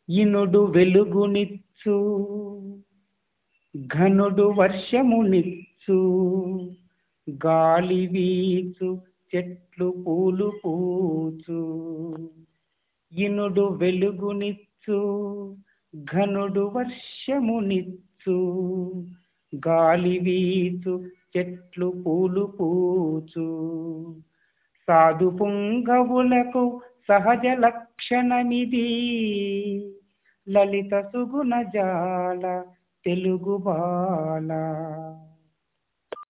ఇనుడు వెలుగునిచ్చు ఘనుడు వర్షమునిచ్చు గాలి వీచు చెట్లు పూలు పూచు ఇనుడు వెలుగునిచ్చు ఘనుడు వర్షమునిచ్చు గాలి వీచు చెట్లు పూలు పూచు సాధు పుంగవులకు సహజ లక్షణమిది లలిత సుగుణ జాల తెలుగు బాల